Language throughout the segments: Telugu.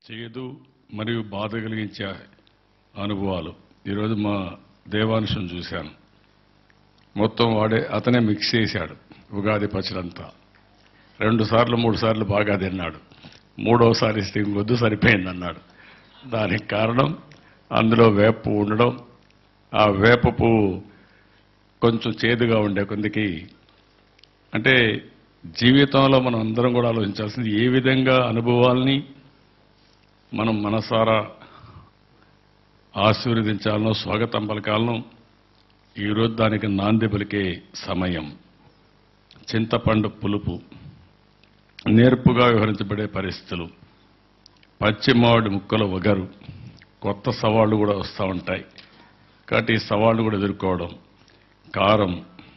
చేదు మరియు బాధ కలిగించే అనుభవాలు ఈరోజు మా దేవాంశం చూశాను మొత్తం వాడే అతనే మిక్స్ చేశాడు ఉగాది పచ్చడంతా రెండు సార్లు మూడు సార్లు బాగా తిన్నాడు మూడవసారి ఇస్తే ఇంకొద్దు సరిపోయింది అన్నాడు దానికి కారణం అందులో వేప పువ్వు ఉండడం ఆ వేప పువ్వు కొంచెం చేదుగా ఉండే కొందికి అంటే జీవితంలో మనం అందరం కూడా ఆలోచించాల్సింది ఏ విధంగా అనుభవాల్ని మనం మనసారా ఆశీర్వదించాలనో స్వాగతం పలకాలనో ఈరోజు దానికి నాంది పలికే సమయం చింతపండు పులుపు నేర్పుగా వ్యవహరించబడే పరిస్థితులు పశ్చిమావిడి ముక్కల వగరు కొత్త సవాళ్లు కూడా వస్తూ ఉంటాయి కాబట్టి ఈ సవాళ్లు కూడా ఎదుర్కోవడం కారం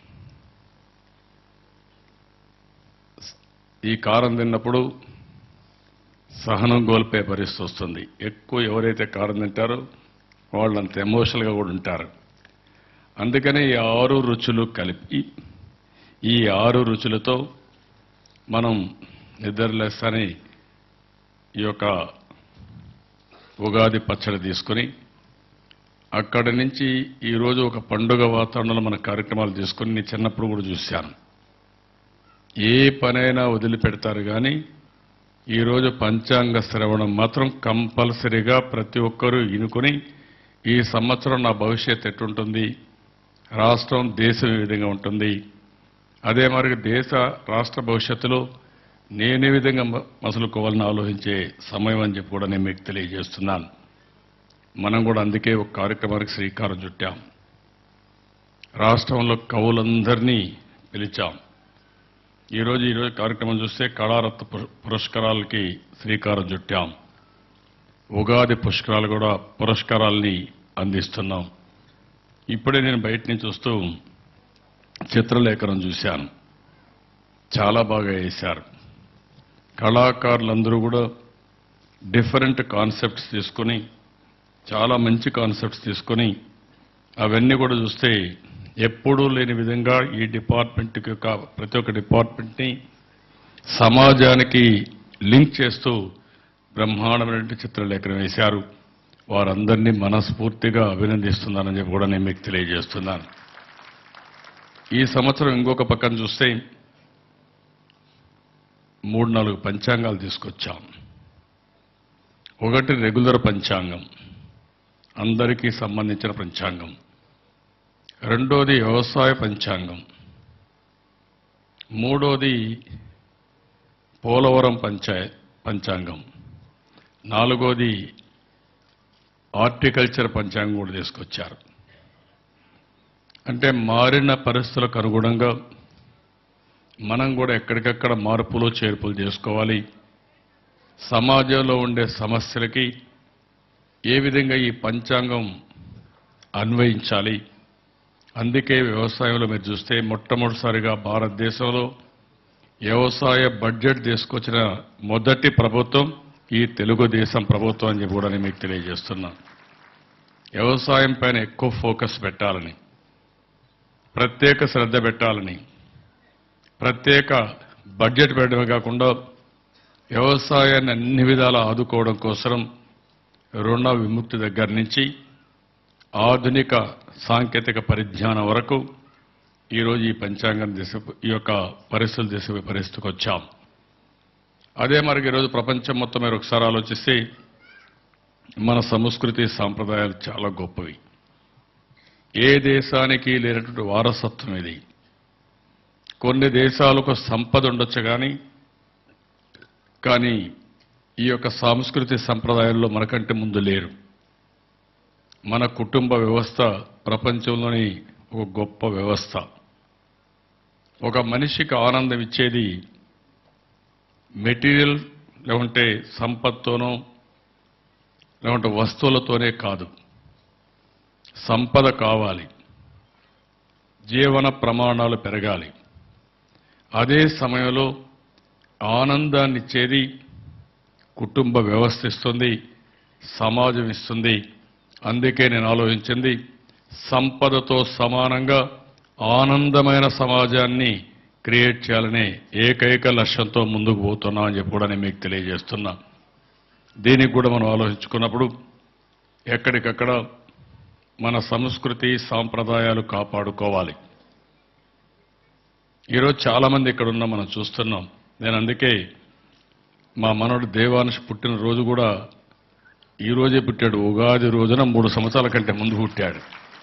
ఈ కారం తిన్నప్పుడు సహనం కోల్పోయే పరిస్థితి వస్తుంది ఎక్కువ ఎవరైతే కారం తింటారో వాళ్ళు అంత ఎమోషనల్గా కూడా ఉంటారు అందుకనే ఈ ఆరు రుచులు కలిపి ఈ ఆరు రుచులతో మనం నిద్రలేస్తని ఈ యొక్క ఉగాది పచ్చడి తీసుకొని అక్కడి నుంచి ఈరోజు ఒక పండుగ వాతావరణంలో మన కార్యక్రమాలు తీసుకొని నేను చిన్నప్పుడు కూడా చూశాను ఏ పనైనా వదిలిపెడతారు కానీ ఈరోజు పంచాంగ శ్రవణం మాత్రం కంపల్సరీగా ప్రతి ఒక్కరూ ఇనుకొని ఈ సంవత్సరం నా భవిష్యత్ ఎట్టుంటుంది రాష్ట్రం దేశం ఏ విధంగా ఉంటుంది అదే మరి దేశ రాష్ట్ర భవిష్యత్తులో నేను ఏ విధంగా మ- మసులుకోవాలని ఆలోచించే సమయం అని చెప్పి కూడా నేను మీకు తెలియజేస్తున్నాను మనం కూడా అందుకే ఒక కార్యక్రమానికి శ్రీకారం చుట్టాం రాష్ట్రంలో కవులందరినీ పిలిచాం ఈరోజు ఈరోజు కార్యక్రమం చూస్తే కళారత్న పు- పురస్కారాలకి శ్రీకారం చుట్టాం ఉగాది పుష్కరాలు కూడా పురస్కారాల్ని అందిస్తున్నాం ఇప్పుడే నేను బయట నుంచి వస్తూ చిత్రలేఖనం చూశాను చాలా బాగా వేశారు కళాకారులందరూ కూడా డిఫరెంట్ కాన్సెప్ట్స్ తీసుకొని చాలా మంచి కాన్సెప్ట్స్ తీసుకొని అవన్నీ కూడా చూస్తే ఎప్పుడూ లేని విధంగా ఈ డిపార్ట్మెంట్కి యొక్క ప్రతి ఒక్క డిపార్ట్మెంట్ని సమాజానికి లింక్ చేస్తూ బ్రహ్మాండమైన చిత్రలేఖనం వేశారు వారందరినీ మనస్ఫూర్తిగా అభినందిస్తున్నానని చెప్పి కూడా నేను మీకు తెలియజేస్తున్నాను ఈ సంవత్సరం ఇంకొక పక్కన చూస్తే మూడు నాలుగు పంచాంగాలు తీసుకొచ్చాం ఒకటి రెగ్యులర్ పంచాంగం అందరికీ సంబంధించిన పంచాంగం రెండోది వ్యవసాయ పంచాంగం మూడోది పోలవరం పంచాయ పంచాంగం నాలుగోది హార్టికల్చర్ పంచాంగం కూడా తీసుకొచ్చారు అంటే మారిన పరిస్థితులకు అనుగుణంగా మనం కూడా ఎక్కడికక్కడ మార్పులు చేర్పులు చేసుకోవాలి సమాజంలో ఉండే సమస్యలకి ఏ విధంగా ఈ పంచాంగం అన్వయించాలి అందుకే వ్యవసాయంలో మీరు చూస్తే మొట్టమొదటిసారిగా భారతదేశంలో వ్యవసాయ బడ్జెట్ తీసుకొచ్చిన మొదటి ప్రభుత్వం ఈ తెలుగుదేశం ప్రభుత్వం అని చెప్పి కూడా నేను మీకు తెలియజేస్తున్నా వ్యవసాయం పైన ఎక్కువ ఫోకస్ పెట్టాలని ప్రత్యేక శ్రద్ధ పెట్టాలని ప్రత్యేక బడ్జెట్ పెట్టడమే కాకుండా వ్యవసాయాన్ని అన్ని విధాలా ఆదుకోవడం కోసం రుణ విముక్తి దగ్గర నుంచి ఆధునిక సాంకేతిక పరిజ్ఞానం వరకు ఈరోజు ఈ పంచాంగం దిశ ఈ యొక్క పరిస్థితులు దిశ పరిస్థితికి వచ్చాం అదే మరి ఈరోజు ప్రపంచం మొత్తం మీరు ఒకసారి ఆలోచిస్తే మన సంస్కృతి సాంప్రదాయాలు చాలా గొప్పవి ఏ దేశానికి లేనటువంటి వారసత్వం ఇది కొన్ని దేశాలకు సంపద ఉండొచ్చు కానీ కానీ ఈ యొక్క సాంస్కృతి సంప్రదాయాల్లో మనకంటే ముందు లేరు మన కుటుంబ వ్యవస్థ ప్రపంచంలోని ఒక గొప్ప వ్యవస్థ ఒక మనిషికి ఆనందం ఇచ్చేది మెటీరియల్ లేకుంటే సంపత్తోనో లేకుంటే వస్తువులతోనే కాదు సంపద కావాలి జీవన ప్రమాణాలు పెరగాలి అదే సమయంలో ఆనందాన్ని ఇచ్చేది కుటుంబ వ్యవస్థ ఇస్తుంది సమాజం ఇస్తుంది అందుకే నేను ఆలోచించింది సంపదతో సమానంగా ఆనందమైన సమాజాన్ని క్రియేట్ చేయాలనే ఏకైక లక్ష్యంతో ముందుకు పోతున్నా అని చెప్పి కూడా నేను మీకు తెలియజేస్తున్నా దీనికి కూడా మనం ఆలోచించుకున్నప్పుడు ఎక్కడికక్కడ మన సంస్కృతి సాంప్రదాయాలు కాపాడుకోవాలి ఈరోజు చాలామంది ఇక్కడ ఉన్న మనం చూస్తున్నాం నేను అందుకే మా మనవడు దేవాంశ్ పుట్టిన రోజు కూడా ఈ రోజే పుట్టాడు ఉగాది రోజున మూడు సంవత్సరాల కంటే ముందు పుట్టాడు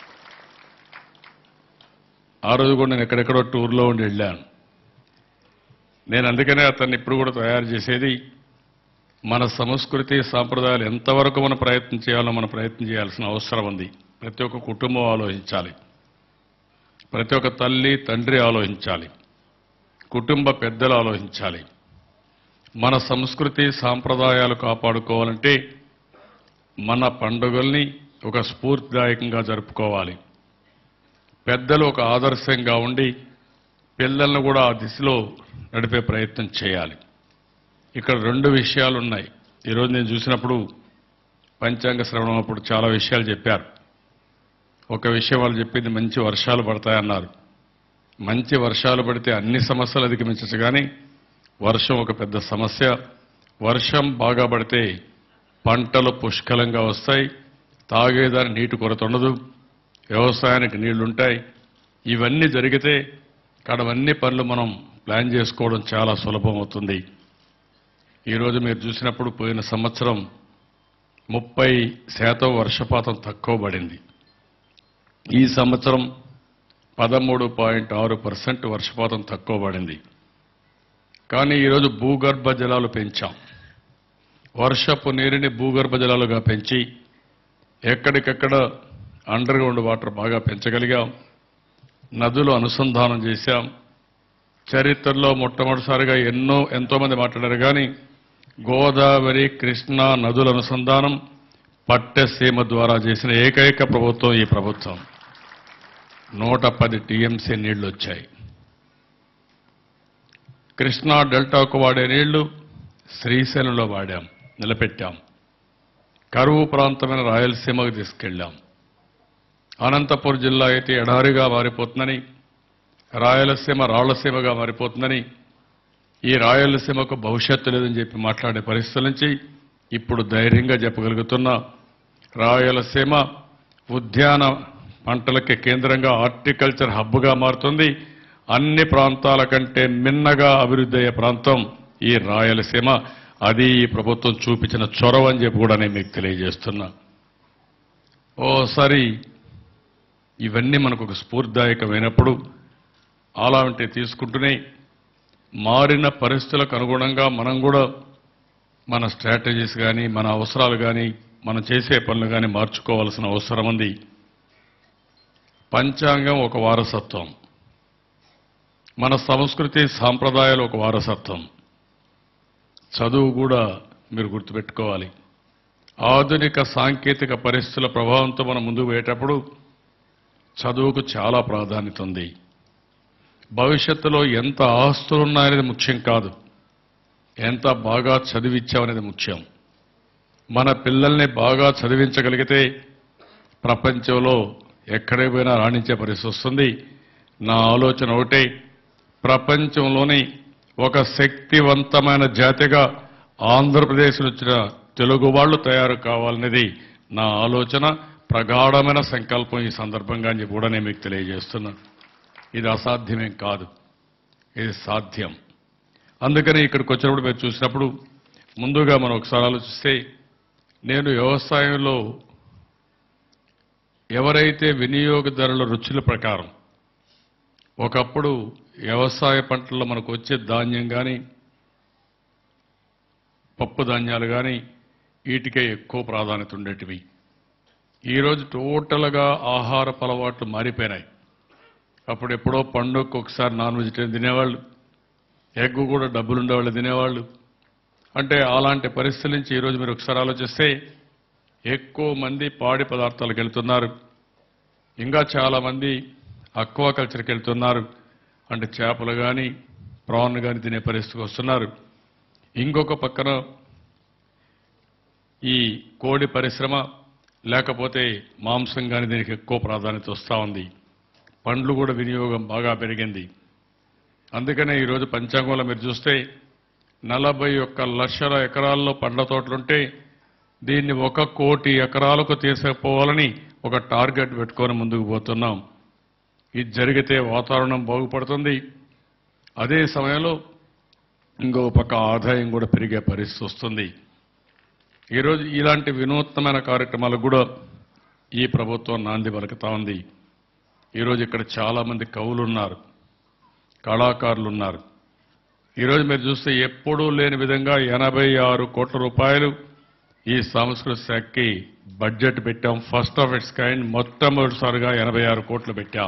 ఆ రోజు కూడా నేను ఎక్కడెక్కడో టూర్లో ఉండి వెళ్ళాను నేను అందుకనే అతన్ని ఇప్పుడు కూడా తయారు చేసేది మన సంస్కృతి సాంప్రదాయాలు ఎంతవరకు మనం ప్రయత్నం చేయాలో మనం ప్రయత్నం చేయాల్సిన అవసరం ఉంది ప్రతి ఒక్క కుటుంబం ఆలోచించాలి ప్రతి ఒక్క తల్లి తండ్రి ఆలోచించాలి కుటుంబ పెద్దలు ఆలోచించాలి మన సంస్కృతి సాంప్రదాయాలు కాపాడుకోవాలంటే మన పండుగల్ని ఒక స్ఫూర్తిదాయకంగా జరుపుకోవాలి పెద్దలు ఒక ఆదర్శంగా ఉండి పిల్లలను కూడా ఆ దిశలో నడిపే ప్రయత్నం చేయాలి ఇక్కడ రెండు విషయాలు ఉన్నాయి ఈరోజు నేను చూసినప్పుడు పంచాంగ శ్రవణం అప్పుడు చాలా విషయాలు చెప్పారు ఒక విషయం వాళ్ళు చెప్పింది మంచి వర్షాలు పడతాయన్నారు మంచి వర్షాలు పడితే అన్ని సమస్యలు అధిగమించచ్చు కానీ వర్షం ఒక పెద్ద సమస్య వర్షం బాగా పడితే పంటలు పుష్కలంగా వస్తాయి తాగేదాని నీటి కొరత ఉండదు వ్యవసాయానికి నీళ్లుంటాయి ఇవన్నీ జరిగితే కడవన్నీ పనులు మనం ప్లాన్ చేసుకోవడం చాలా సులభం అవుతుంది ఈరోజు మీరు చూసినప్పుడు పోయిన సంవత్సరం ముప్పై శాతం వర్షపాతం తక్కువ పడింది ఈ సంవత్సరం పదమూడు పాయింట్ ఆరు పర్సెంట్ వర్షపాతం తక్కువ పడింది కానీ ఈరోజు భూగర్భ జలాలు పెంచాం వర్షపు నీరుని భూగర్భ జలాలుగా పెంచి ఎక్కడికక్కడ అండర్ గ్రౌండ్ వాటర్ బాగా పెంచగలిగాం నదులు అనుసంధానం చేశాం చరిత్రలో మొట్టమొదటిసారిగా ఎన్నో ఎంతోమంది మాట్లాడారు కానీ గోదావరి కృష్ణా నదుల అనుసంధానం పట్టెసీమ ద్వారా చేసిన ఏకైక ప్రభుత్వం ఈ ప్రభుత్వం నూట పది టీఎంసీ నీళ్లు వచ్చాయి కృష్ణా డెల్టాకు వాడే నీళ్లు శ్రీశైలంలో వాడాం నిలబెట్టాం కరువు ప్రాంతమైన రాయలసీమకు తీసుకెళ్ళాం అనంతపురం జిల్లా అయితే ఎడారిగా మారిపోతుందని రాయలసీమ రాళ్లసీమగా మారిపోతుందని ఈ రాయలసీమకు భవిష్యత్తు లేదని చెప్పి మాట్లాడే పరిస్థితుల నుంచి ఇప్పుడు ధైర్యంగా చెప్పగలుగుతున్న రాయలసీమ ఉద్యాన పంటలకి కేంద్రంగా హార్టికల్చర్ హబ్గా మారుతుంది అన్ని ప్రాంతాల కంటే మిన్నగా అభివృద్ధి అయ్యే ప్రాంతం ఈ రాయలసీమ అది ఈ ప్రభుత్వం చూపించిన చొరవ అని చెప్పి కూడా నేను మీకు తెలియజేస్తున్నా ఓసారి ఇవన్నీ మనకు ఒక స్ఫూర్తిదాయకమైనప్పుడు అలాంటి తీసుకుంటూనే మారిన పరిస్థితులకు అనుగుణంగా మనం కూడా మన స్ట్రాటజీస్ కానీ మన అవసరాలు కానీ మనం చేసే పనులు కానీ మార్చుకోవాల్సిన అవసరం ఉంది పంచాంగం ఒక వారసత్వం మన సంస్కృతి సాంప్రదాయాలు ఒక వారసత్వం చదువు కూడా మీరు గుర్తుపెట్టుకోవాలి ఆధునిక సాంకేతిక పరిస్థితుల ప్రభావంతో మనం ముందుకు పోయేటప్పుడు చదువుకు చాలా ప్రాధాన్యత ఉంది భవిష్యత్తులో ఎంత ఆస్తులున్నాయనేది ముఖ్యం కాదు ఎంత బాగా చదివించామనేది ముఖ్యం మన పిల్లల్ని బాగా చదివించగలిగితే ప్రపంచంలో ఎక్కడికి పోయినా రాణించే పరిస్థితి వస్తుంది నా ఆలోచన ఒకటే ప్రపంచంలోని ఒక శక్తివంతమైన జాతిగా ఆంధ్రప్రదేశ్ వచ్చిన తెలుగు వాళ్ళు తయారు కావాలనేది నా ఆలోచన ప్రగాఢమైన సంకల్పం ఈ సందర్భంగా అని చెప్పి కూడా నేను మీకు తెలియజేస్తున్నా ఇది అసాధ్యమేం కాదు ఇది సాధ్యం అందుకని ఇక్కడికి వచ్చినప్పుడు మీరు చూసినప్పుడు ముందుగా మనం ఒకసారి ఆలోచిస్తే నేను వ్యవసాయంలో ఎవరైతే వినియోగదారుల రుచుల ప్రకారం ఒకప్పుడు వ్యవసాయ పంటల్లో మనకు వచ్చే ధాన్యం కానీ పప్పు ధాన్యాలు కానీ వీటికే ఎక్కువ ప్రాధాన్యత ఉండేటివి ఈరోజు టోటల్గా ఆహార అలవాట్లు మారిపోయినాయి అప్పుడు ఎప్పుడో పండుగకు ఒకసారి నాన్ వెజిటేరియన్ తినేవాళ్ళు ఎగ్ కూడా డబ్బులు ఉండేవాళ్ళు తినేవాళ్ళు అంటే అలాంటి పరిస్థితుల నుంచి ఈరోజు మీరు ఒకసారి ఆలోచిస్తే ఎక్కువ మంది పాడి పదార్థాలకు వెళ్తున్నారు ఇంకా చాలామంది అక్వా కల్చర్కి వెళ్తున్నారు అంటే చేపలు కానీ ప్రాన్ కానీ తినే పరిస్థితికి వస్తున్నారు ఇంకొక పక్కన ఈ కోడి పరిశ్రమ లేకపోతే మాంసం కానీ దీనికి ఎక్కువ ప్రాధాన్యత వస్తూ ఉంది పండ్లు కూడా వినియోగం బాగా పెరిగింది అందుకనే ఈరోజు పంచాంగంలో మీరు చూస్తే నలభై ఒక్క లక్షల ఎకరాల్లో పండ్ల తోటలుంటే దీన్ని ఒక కోటి ఎకరాలకు తీసుకుపోవాలని ఒక టార్గెట్ పెట్టుకొని ముందుకు పోతున్నాం ఇది జరిగితే వాతావరణం బాగుపడుతుంది అదే సమయంలో ఇంకో పక్క ఆదాయం కూడా పెరిగే పరిస్థితి వస్తుంది ఈరోజు ఇలాంటి వినూత్నమైన కార్యక్రమాలకు కూడా ఈ ప్రభుత్వం నాంది పలుకుతా ఉంది ఈరోజు ఇక్కడ చాలామంది కవులు ఉన్నారు కళాకారులు ఉన్నారు ఈరోజు మీరు చూస్తే ఎప్పుడూ లేని విధంగా ఎనభై ఆరు కోట్ల రూపాయలు ఈ సాంస్కృతిక శాఖకి బడ్జెట్ పెట్టాం ఫస్ట్ ఆఫ్ ఇట్స్ కైండ్ మొట్టమొదటిసారిగా ఎనభై ఆరు కోట్లు పెట్టాం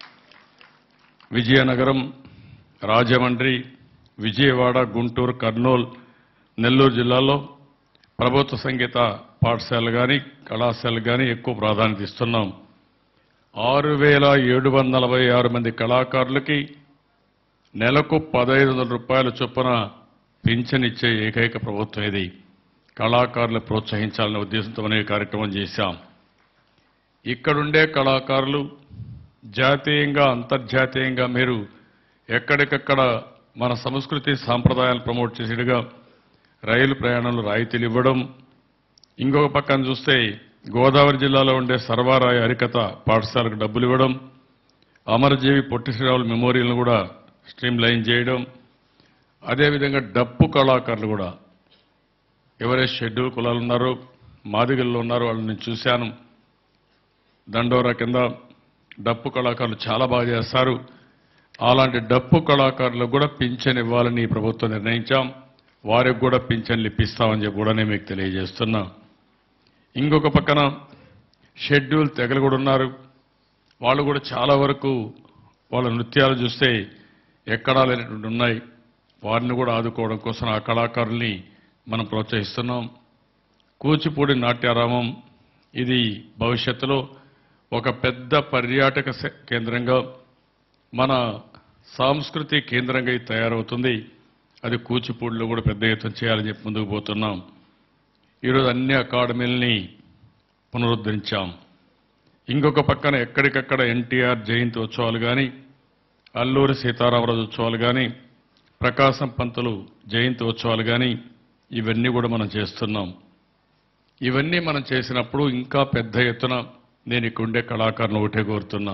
విజయనగరం రాజమండ్రి విజయవాడ గుంటూరు కర్నూలు నెల్లూరు జిల్లాలో ప్రభుత్వ సంగీత పాఠశాలలు కానీ కళాశాలలు కానీ ఎక్కువ ప్రాధాన్యత ఇస్తున్నాం ఆరు వేల ఏడు వందల నలభై ఆరు మంది కళాకారులకి నెలకు పదహైదు వందల రూపాయల చొప్పున పింఛన్ ఇచ్చే ఏకైక ప్రభుత్వం ఇది కళాకారులు ప్రోత్సహించాలనే ఉద్దేశంతో మనం ఈ కార్యక్రమం చేశాం ఇక్కడుండే కళాకారులు జాతీయంగా అంతర్జాతీయంగా మీరు ఎక్కడికక్కడ మన సంస్కృతి సాంప్రదాయాలు ప్రమోట్ చేసేట్టుగా రైలు ప్రయాణంలో రాయితీలు ఇవ్వడం ఇంకొక పక్కన చూస్తే గోదావరి జిల్లాలో ఉండే సర్వారాయ హరికథ పాఠశాలకు డబ్బులు ఇవ్వడం అమరజీవి పొట్టి శ్రీరాములు మెమోరియల్ను కూడా స్ట్రీమ్ లైన్ చేయడం అదేవిధంగా డప్పు కళాకారులు కూడా ఎవరైతే షెడ్యూల్ కులాలు ఉన్నారో మాదిగల్లో ఉన్నారో వాళ్ళని నేను చూశాను దండోరా కింద డప్పు కళాకారులు చాలా బాగా చేస్తారు అలాంటి డప్పు కళాకారులకు కూడా పింఛన్ ఇవ్వాలని ఈ ప్రభుత్వం నిర్ణయించాం వారికి కూడా పింఛన్లు ఇప్పిస్తామని చెప్పి కూడా నేను మీకు తెలియజేస్తున్నా ఇంకొక పక్కన షెడ్యూల్ తెగలు కూడా ఉన్నారు వాళ్ళు కూడా చాలా వరకు వాళ్ళ నృత్యాలు చూస్తే ఎక్కడా లేనటువంటి ఉన్నాయి వారిని కూడా ఆదుకోవడం కోసం ఆ కళాకారుల్ని మనం ప్రోత్సహిస్తున్నాం కూచిపూడి నాట్యారామం ఇది భవిష్యత్తులో ఒక పెద్ద పర్యాటక స- కేంద్రంగా మన సాంస్కృతి కేంద్రంగా ఇది తయారవుతుంది అది కూచిపూడిలో కూడా పెద్ద ఎత్తున చేయాలని చెప్పి ముందుకు పోతున్నాం ఈరోజు అన్ని అకాడమీలని పునరుద్ధరించాం ఇంకొక పక్కన ఎక్కడికక్కడ ఎన్టీఆర్ జయంతి ఉత్సవాలు కానీ అల్లూరి సీతారామరాజు ఉత్సవాలు కానీ ప్రకాశం పంతులు జయంతి ఉత్సవాలు కానీ ఇవన్నీ కూడా మనం చేస్తున్నాం ఇవన్నీ మనం చేసినప్పుడు ఇంకా పెద్ద ఎత్తున నేను ఇక్కడ ఉండే కళాకారులు ఒకటే కోరుతున్నా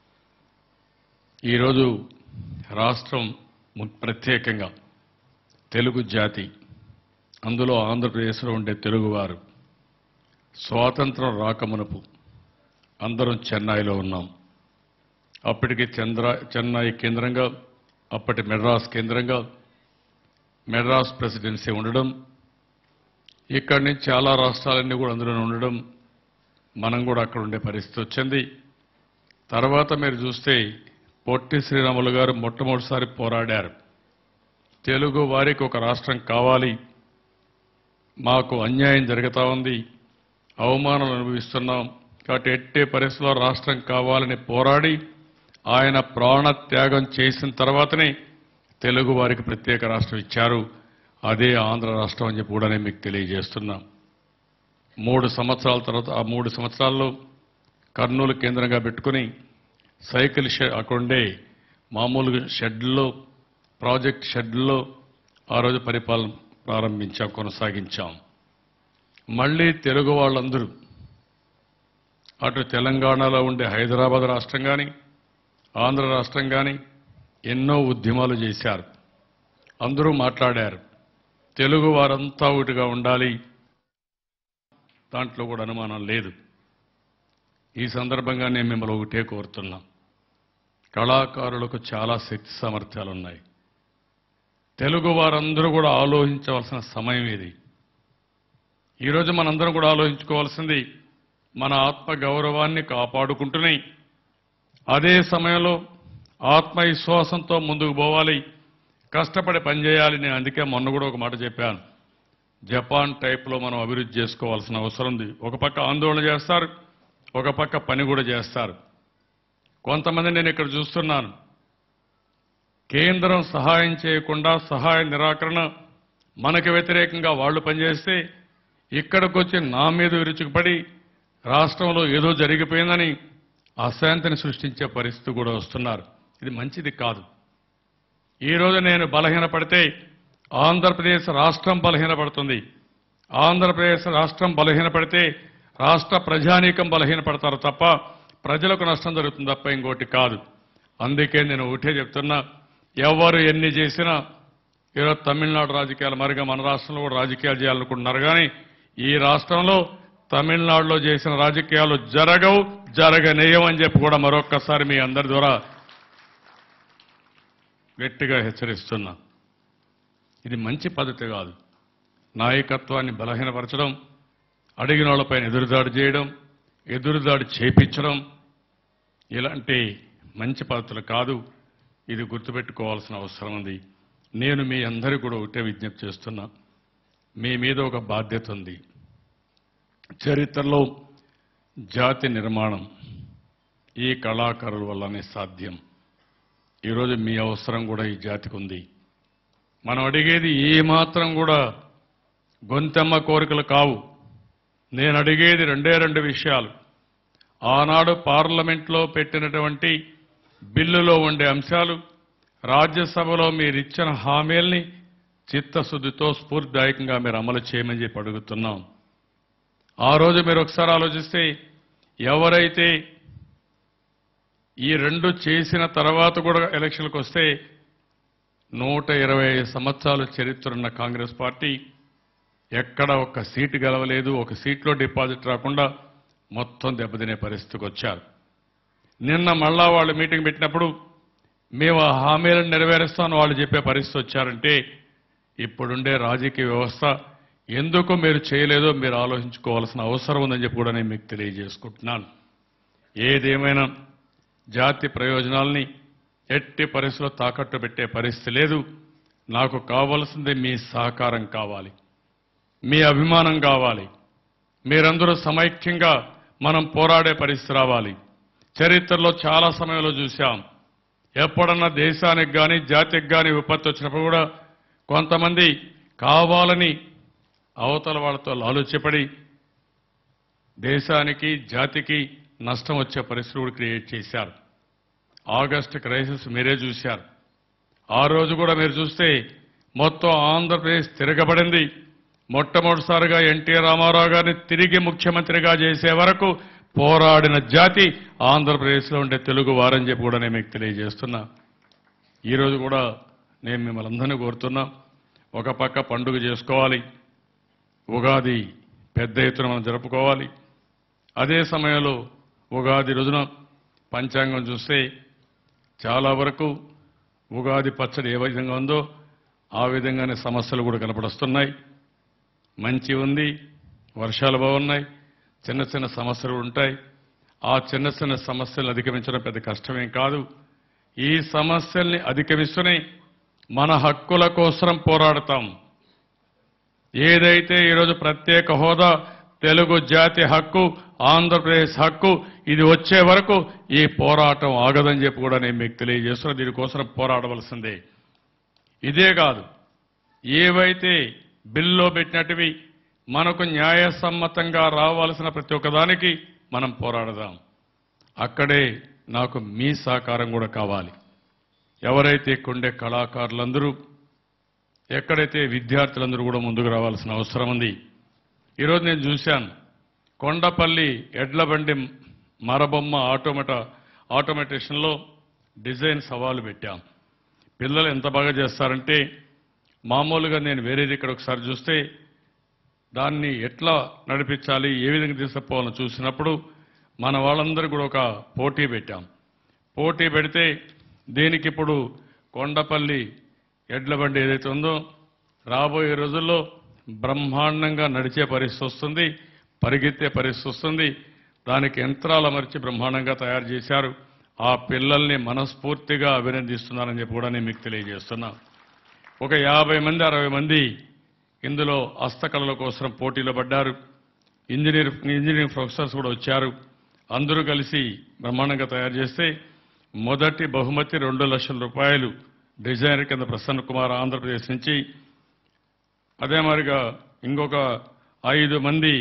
ఈరోజు రాష్ట్రం ము- ప్రత్యేకంగా తెలుగు జాతి అందులో ఆంధ్రప్రదేశ్లో ఉండే తెలుగువారు స్వాతంత్రం రాకమునుపు అందరం చెన్నైలో ఉన్నాం అప్పటికి చంద్ర చెన్నై కేంద్రంగా అప్పటి మెడ్రాస్ కేంద్రంగా మెడ్రాస్ ప్రెసిడెన్సీ ఉండడం ఇక్కడి నుంచి చాలా రాష్ట్రాలన్నీ కూడా అందులో ఉండడం మనం కూడా అక్కడ ఉండే పరిస్థితి వచ్చింది తర్వాత మీరు చూస్తే పొట్టి శ్రీరాములు గారు మొట్టమొదటిసారి పోరాడారు తెలుగు వారికి ఒక రాష్ట్రం కావాలి మాకు అన్యాయం జరుగుతూ ఉంది అవమానం అనుభవిస్తున్నాం కాబట్టి ఎట్టే పరిస్థితుల్లో రాష్ట్రం కావాలని పోరాడి ఆయన ప్రాణ త్యాగం చేసిన తర్వాతనే తెలుగు వారికి ప్రత్యేక రాష్ట్రం ఇచ్చారు అదే ఆంధ్ర రాష్ట్రం అని చెప్పి కూడా నేను మీకు తెలియజేస్తున్నా మూడు సంవత్సరాల తర్వాత ఆ మూడు సంవత్సరాల్లో కర్నూలు కేంద్రంగా పెట్టుకుని సైకిల్ షెడ్ అక్కడుండే మామూలు షెడ్లో ప్రాజెక్ట్ షెడ్లో ఆ రోజు పరిపాలన ప్రారంభించాం కొనసాగించాం మళ్ళీ తెలుగు వాళ్ళందరూ అటు తెలంగాణలో ఉండే హైదరాబాద్ రాష్ట్రం కానీ ఆంధ్ర రాష్ట్రం కానీ ఎన్నో ఉద్యమాలు చేశారు అందరూ మాట్లాడారు తెలుగు వారంతా ఒకటిగా ఉండాలి దాంట్లో కూడా అనుమానం లేదు ఈ సందర్భంగా నేను మిమ్మల్ని ఒకటే కోరుతున్నా కళాకారులకు చాలా శక్తి సామర్థ్యాలు ఉన్నాయి తెలుగు వారందరూ కూడా ఆలోచించవలసిన సమయం ఇది ఈరోజు మనందరం కూడా ఆలోచించుకోవాల్సింది మన ఆత్మ గౌరవాన్ని కాపాడుకుంటూనే అదే సమయంలో ఆత్మవిశ్వాసంతో ముందుకు పోవాలి కష్టపడి పనిచేయాలి నేను అందుకే మొన్న కూడా ఒక మాట చెప్పాను జపాన్ టైప్లో మనం అభివృద్ధి చేసుకోవాల్సిన అవసరం ఉంది ఒక పక్క ఆందోళన చేస్తారు ఒక పక్క పని కూడా చేస్తారు కొంతమంది నేను ఇక్కడ చూస్తున్నాను కేంద్రం సహాయం చేయకుండా సహాయ నిరాకరణ మనకు వ్యతిరేకంగా వాళ్ళు పనిచేస్తే ఇక్కడికి వచ్చి నా మీద విరుచుకుపడి రాష్ట్రంలో ఏదో జరిగిపోయిందని అశాంతిని సృష్టించే పరిస్థితి కూడా వస్తున్నారు ఇది మంచిది కాదు ఈరోజు నేను బలహీనపడితే ఆంధ్రప్రదేశ్ రాష్ట్రం బలహీనపడుతుంది ఆంధ్రప్రదేశ్ రాష్ట్రం బలహీనపడితే రాష్ట్ర ప్రజానీకం బలహీనపడతారు తప్ప ప్రజలకు నష్టం జరుగుతుంది తప్ప ఇంకోటి కాదు అందుకే నేను ఒకటే చెప్తున్నా ఎవరు ఎన్ని చేసినా ఈరోజు తమిళనాడు రాజకీయాలు మరిగా మన రాష్ట్రంలో కూడా రాజకీయాలు చేయాలనుకుంటున్నారు కానీ ఈ రాష్ట్రంలో తమిళనాడులో చేసిన రాజకీయాలు జరగవు జరగనేయమని చెప్పి కూడా మరొక్కసారి మీ అందరి ద్వారా గట్టిగా హెచ్చరిస్తున్నా ఇది మంచి పద్ధతి కాదు నాయకత్వాన్ని బలహీనపరచడం అడిగిన వాళ్ళపైన ఎదురుదాడి చేయడం ఎదురుదాడి చేపించడం ఇలాంటి మంచి పద్ధతులు కాదు ఇది గుర్తుపెట్టుకోవాల్సిన అవసరం ఉంది నేను మీ అందరికీ కూడా ఒకటే విజ్ఞప్తి చేస్తున్నా మీ మీద ఒక బాధ్యత ఉంది చరిత్రలో జాతి నిర్మాణం ఈ కళాకారుల వల్లనే సాధ్యం ఈరోజు మీ అవసరం కూడా ఈ జాతికి ఉంది మనం అడిగేది ఏ మాత్రం కూడా గొంతెమ్మ కోరికలు కావు నేను అడిగేది రెండే రెండు విషయాలు ఆనాడు పార్లమెంట్లో పెట్టినటువంటి బిల్లులో ఉండే అంశాలు రాజ్యసభలో మీరు ఇచ్చిన హామీల్ని చిత్తశుద్ధితో స్ఫూర్తిదాయకంగా మీరు అమలు చేయమని చెప్పి అడుగుతున్నాం ఆ రోజు మీరు ఒకసారి ఆలోచిస్తే ఎవరైతే ఈ రెండు చేసిన తర్వాత కూడా ఎలక్షన్లకు వస్తే నూట ఇరవై ఐదు సంవత్సరాలు చరిత్ర ఉన్న కాంగ్రెస్ పార్టీ ఎక్కడ ఒక సీటు గెలవలేదు ఒక సీట్లో డిపాజిట్ రాకుండా మొత్తం దెబ్బతినే పరిస్థితికి వచ్చారు నిన్న మళ్ళా వాళ్ళు మీటింగ్ పెట్టినప్పుడు మేము ఆ హామీలను నెరవేరుస్తామని వాళ్ళు చెప్పే పరిస్థితి వచ్చారంటే ఇప్పుడుండే రాజకీయ వ్యవస్థ ఎందుకు మీరు చేయలేదో మీరు ఆలోచించుకోవాల్సిన అవసరం ఉందని చెప్పి కూడా నేను మీకు తెలియజేసుకుంటున్నాను ఏదేమైనా జాతి ప్రయోజనాల్ని ఎట్టి పరిస్థితిలో తాకట్టు పెట్టే పరిస్థితి లేదు నాకు కావలసింది మీ సహకారం కావాలి మీ అభిమానం కావాలి మీరందరూ సమైక్యంగా మనం పోరాడే పరిస్థితి రావాలి చరిత్రలో చాలా సమయంలో చూశాం ఎప్పుడన్నా దేశానికి కానీ జాతికి కానీ విపత్తు వచ్చినప్పుడు కూడా కొంతమంది కావాలని అవతల వాళ్ళతో లాలుచ్యపడి దేశానికి జాతికి నష్టం వచ్చే పరిస్థితి కూడా క్రియేట్ చేశారు ఆగస్టు క్రైసిస్ మీరే చూశారు ఆ రోజు కూడా మీరు చూస్తే మొత్తం ఆంధ్రప్రదేశ్ తిరగబడింది మొట్టమొదటిసారిగా ఎన్టీ రామారావు గారిని తిరిగి ముఖ్యమంత్రిగా చేసే వరకు పోరాడిన జాతి ఆంధ్రప్రదేశ్లో ఉండే తెలుగు వారని చెప్పి కూడా నేను మీకు తెలియజేస్తున్నా ఈరోజు కూడా నేను మిమ్మల్ని అందరినీ కోరుతున్నా ఒక పక్క పండుగ చేసుకోవాలి ఉగాది పెద్ద ఎత్తున మనం జరుపుకోవాలి అదే సమయంలో ఉగాది రోజున పంచాంగం చూస్తే చాలా వరకు ఉగాది పచ్చడి ఏ విధంగా ఉందో ఆ విధంగానే సమస్యలు కూడా కనపడొస్తున్నాయి మంచి ఉంది వర్షాలు బాగున్నాయి చిన్న చిన్న సమస్యలు ఉంటాయి ఆ చిన్న చిన్న సమస్యలు అధిగమించడం పెద్ద కష్టమేం కాదు ఈ సమస్యల్ని అధిగమిస్తూనే మన హక్కుల కోసం పోరాడతాం ఏదైతే ఈరోజు ప్రత్యేక హోదా తెలుగు జాతి హక్కు ఆంధ్రప్రదేశ్ హక్కు ఇది వచ్చే వరకు ఈ పోరాటం ఆగదని చెప్పి కూడా నేను మీకు తెలియజేస్తున్నా దీనికోసం పోరాడవలసిందే ఇదే కాదు ఏవైతే బిల్లో పెట్టినట్టువి మనకు న్యాయసమ్మతంగా రావాల్సిన ప్రతి ఒక్కదానికి మనం పోరాడదాం అక్కడే నాకు మీ సహకారం కూడా కావాలి ఎవరైతే కొండే కళాకారులందరూ ఎక్కడైతే విద్యార్థులందరూ కూడా ముందుకు రావాల్సిన అవసరం ఉంది ఈరోజు నేను చూశాను కొండపల్లి ఎడ్లబండి మరబొమ్మ ఆటోమేట ఆటోమేటేషన్లో డిజైన్ సవాలు పెట్టాం పిల్లలు ఎంత బాగా చేస్తారంటే మామూలుగా నేను వేరేది ఇక్కడ ఒకసారి చూస్తే దాన్ని ఎట్లా నడిపించాలి ఏ విధంగా తీసుకుపోవాలని చూసినప్పుడు మన వాళ్ళందరూ కూడా ఒక పోటీ పెట్టాం పోటీ పెడితే దీనికి ఇప్పుడు కొండపల్లి ఎడ్ల బండి ఏదైతే ఉందో రాబోయే రోజుల్లో బ్రహ్మాండంగా నడిచే పరిస్థితి వస్తుంది పరిగెత్తే పరిస్థితి వస్తుంది దానికి యంత్రాలు అమర్చి బ్రహ్మాండంగా తయారు చేశారు ఆ పిల్లల్ని మనస్ఫూర్తిగా అభినందిస్తున్నారని చెప్పి కూడా నేను మీకు తెలియజేస్తున్నా ఒక యాభై మంది అరవై మంది ఇందులో హస్తకళల కోసం పోటీలో పడ్డారు ఇంజనీర్ ఇంజనీరింగ్ ప్రొఫెసర్స్ కూడా వచ్చారు అందరూ కలిసి బ్రహ్మాండంగా తయారు చేస్తే మొదటి బహుమతి రెండు లక్షల రూపాయలు డిజైనర్ కింద ప్రసన్న కుమార్ ఆంధ్రప్రదేశ్ నుంచి అదే మాదిరిగా ఇంకొక ఐదు మంది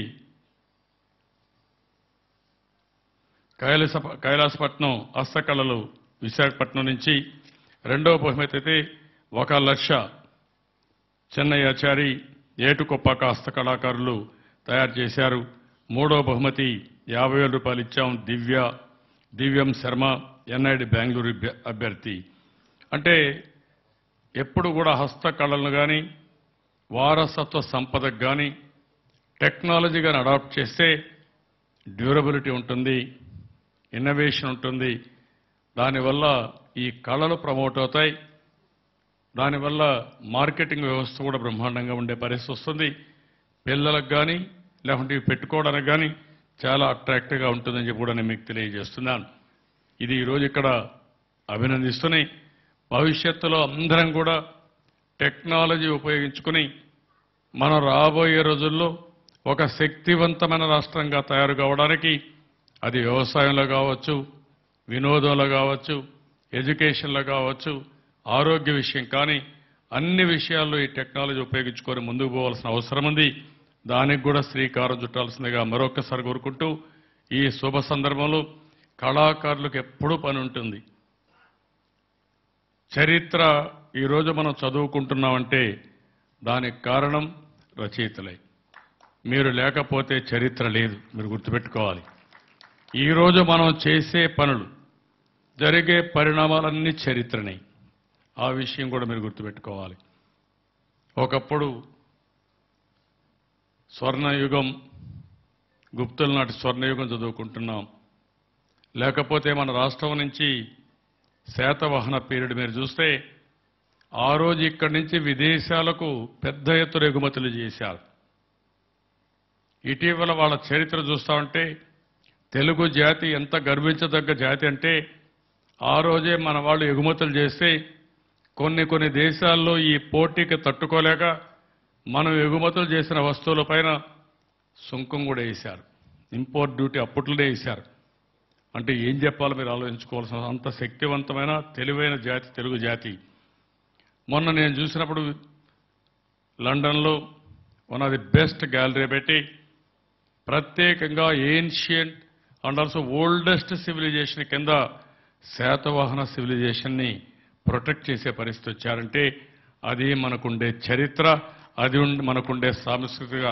కైలాస కైలాసపట్నం హస్తకళలు విశాఖపట్నం నుంచి రెండవ బహుమతి అయితే ఒక లక్ష చెన్నయ్యాచారి ఏటుకొప్పాక హస్తకళాకారులు తయారు చేశారు మూడో బహుమతి యాభై వేల రూపాయలు ఇచ్చాం దివ్య దివ్యం శర్మ ఎన్ఐడి బెంగళూరు అభ్య- అభ్యర్థి అంటే ఎప్పుడు కూడా హస్తకళలను కానీ వారసత్వ సంపదకు కానీ టెక్నాలజీ కానీ అడాప్ట్ చేస్తే డ్యూరబిలిటీ ఉంటుంది ఇన్నోవేషన్ ఉంటుంది దానివల్ల ఈ కళలు ప్రమోట్ అవుతాయి దానివల్ల మార్కెటింగ్ వ్యవస్థ కూడా బ్రహ్మాండంగా ఉండే పరిస్థితి వస్తుంది పిల్లలకు కానీ లేకుంటే ఇవి పెట్టుకోవడానికి కానీ చాలా అట్రాక్టివ్గా ఉంటుందని చెప్పి కూడా నేను మీకు తెలియజేస్తున్నాను ఇది ఈరోజు ఇక్కడ అభినందిస్తున్నాయి భవిష్యత్తులో అందరం కూడా టెక్నాలజీ ఉపయోగించుకుని మనం రాబోయే రోజుల్లో ఒక శక్తివంతమైన రాష్ట్రంగా తయారు కావడానికి అది వ్యవసాయంలో కావచ్చు వినోదంలో కావచ్చు ఎడ్యుకేషన్లో కావచ్చు ఆరోగ్య విషయం కానీ అన్ని విషయాల్లో ఈ టెక్నాలజీ ఉపయోగించుకొని ముందుకు పోవాల్సిన అవసరం ఉంది దానికి కూడా శ్రీకారం చుట్టాల్సిందిగా మరొకసారి కోరుకుంటూ ఈ శుభ సందర్భంలో కళాకారులకు ఎప్పుడూ పని ఉంటుంది చరిత్ర ఈరోజు మనం చదువుకుంటున్నామంటే దానికి కారణం రచయితలే మీరు లేకపోతే చరిత్ర లేదు మీరు గుర్తుపెట్టుకోవాలి ఈరోజు మనం చేసే పనులు జరిగే పరిణామాలన్నీ చరిత్రనే ఆ విషయం కూడా మీరు గుర్తుపెట్టుకోవాలి ఒకప్పుడు స్వర్ణయుగం గుప్తుల నాటి స్వర్ణయుగం చదువుకుంటున్నాం లేకపోతే మన రాష్ట్రం నుంచి శాతవాహన పీరియడ్ మీరు చూస్తే ఆ రోజు ఇక్కడి నుంచి విదేశాలకు పెద్ద ఎత్తున ఎగుమతులు చేశారు ఇటీవల వాళ్ళ చరిత్ర చూస్తామంటే తెలుగు జాతి ఎంత గర్వించదగ్గ జాతి అంటే ఆ రోజే మన వాళ్ళు ఎగుమతులు చేస్తే కొన్ని కొన్ని దేశాల్లో ఈ పోటీకి తట్టుకోలేక మనం ఎగుమతులు చేసిన వస్తువులపైన సుంకం కూడా వేశారు ఇంపోర్ట్ డ్యూటీ అప్పట్లోనే వేశారు అంటే ఏం చెప్పాలో మీరు ఆలోచించుకోవాల్సిన అంత శక్తివంతమైన తెలివైన జాతి తెలుగు జాతి మొన్న నేను చూసినప్పుడు లండన్లో one of the best gallery పెట్టి ప్రత్యేకంగా ancient and also oldest civilization కింద శాతవాహన సివిలైజేషన్ని ప్రొటెక్ట్ చేసే పరిస్థితి వచ్చారంటే అది మనకుండే చరిత్ర అది ఉండి మనకుండే సాంస్కృతిక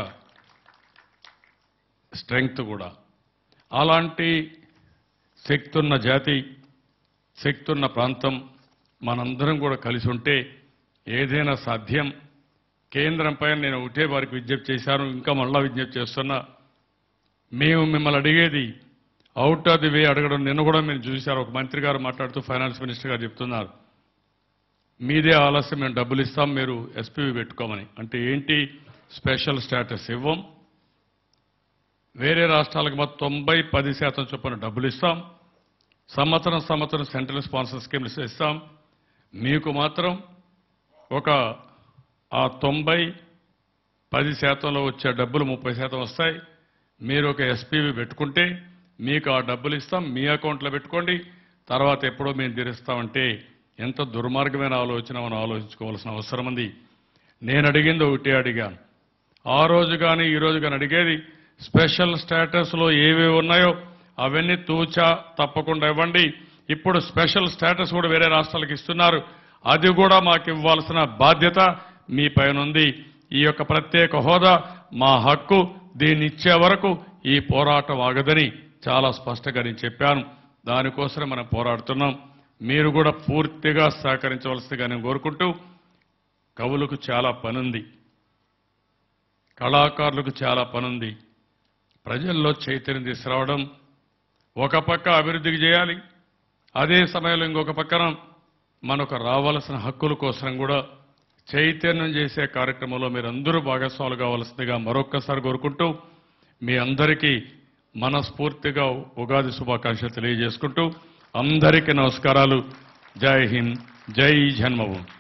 స్ట్రెంగ్త్ కూడా అలాంటి శక్తి ఉన్న జాతి శక్తి ఉన్న ప్రాంతం మనందరం కూడా కలిసి ఉంటే ఏదైనా సాధ్యం కేంద్రం పైన నేను ఒకటే వారికి విజ్ఞప్తి చేశాను ఇంకా మళ్ళా విజ్ఞప్తి చేస్తున్నా మేము మిమ్మల్ని అడిగేది అవుట్ ఆఫ్ ది వే అడగడం నిన్న కూడా మీరు చూశారు ఒక మంత్రి గారు మాట్లాడుతూ ఫైనాన్స్ మినిస్టర్ గారు చెప్తున్నారు మీదే ఆలస్యం మేము డబ్బులు ఇస్తాం మీరు ఎస్పీవి పెట్టుకోమని అంటే ఏంటి స్పెషల్ స్టేటస్ ఇవ్వం వేరే రాష్ట్రాలకు మొత్తం తొంభై పది శాతం చొప్పున డబ్బులు ఇస్తాం సంవత్సరం సంవత్సరం సెంట్రల్ స్పాన్సర్ స్కీమ్స్ ఇస్తాం మీకు మాత్రం ఒక ఆ తొంభై పది శాతంలో వచ్చే డబ్బులు ముప్పై శాతం వస్తాయి మీరు ఒక ఎస్పీవి పెట్టుకుంటే మీకు ఆ డబ్బులు ఇస్తాం మీ అకౌంట్లో పెట్టుకోండి తర్వాత ఎప్పుడో మేము తీరుస్తామంటే ఎంత దుర్మార్గమైన ఆలోచన మనం ఆలోచించుకోవాల్సిన అవసరం ఉంది నేను అడిగింది ఒకటే అడిగాను ఆ రోజు కానీ ఈ రోజు కానీ అడిగేది స్పెషల్ స్టేటస్లో ఏవేవి ఉన్నాయో అవన్నీ తూచా తప్పకుండా ఇవ్వండి ఇప్పుడు స్పెషల్ స్టేటస్ కూడా వేరే రాష్ట్రాలకు ఇస్తున్నారు అది కూడా మాకు ఇవ్వాల్సిన బాధ్యత మీ పైన ఉంది ఈ యొక్క ప్రత్యేక హోదా మా హక్కు దీన్ని ఇచ్చే వరకు ఈ పోరాటం ఆగదని చాలా స్పష్టంగా నేను చెప్పాను దానికోసమే మనం పోరాడుతున్నాం మీరు కూడా పూర్తిగా సహకరించవలసిందిగా నేను కోరుకుంటూ కవులకు చాలా పనుంది కళాకారులకు చాలా పనుంది ప్రజల్లో చైతన్యం తీసుకురావడం ఒక పక్క అభివృద్ధికి చేయాలి అదే సమయంలో ఇంకొక పక్కన మనకు రావాల్సిన హక్కుల కోసం కూడా చైతన్యం చేసే కార్యక్రమంలో మీరందరూ భాగస్వాములు కావాల్సిందిగా మరొక్కసారి కోరుకుంటూ మీ అందరికీ మనస్ఫూర్తిగా ఉగాది శుభాకాంక్షలు తెలియజేసుకుంటూ అందరికీ నమస్కారాలు జై హింద్ జై జన్మభూమి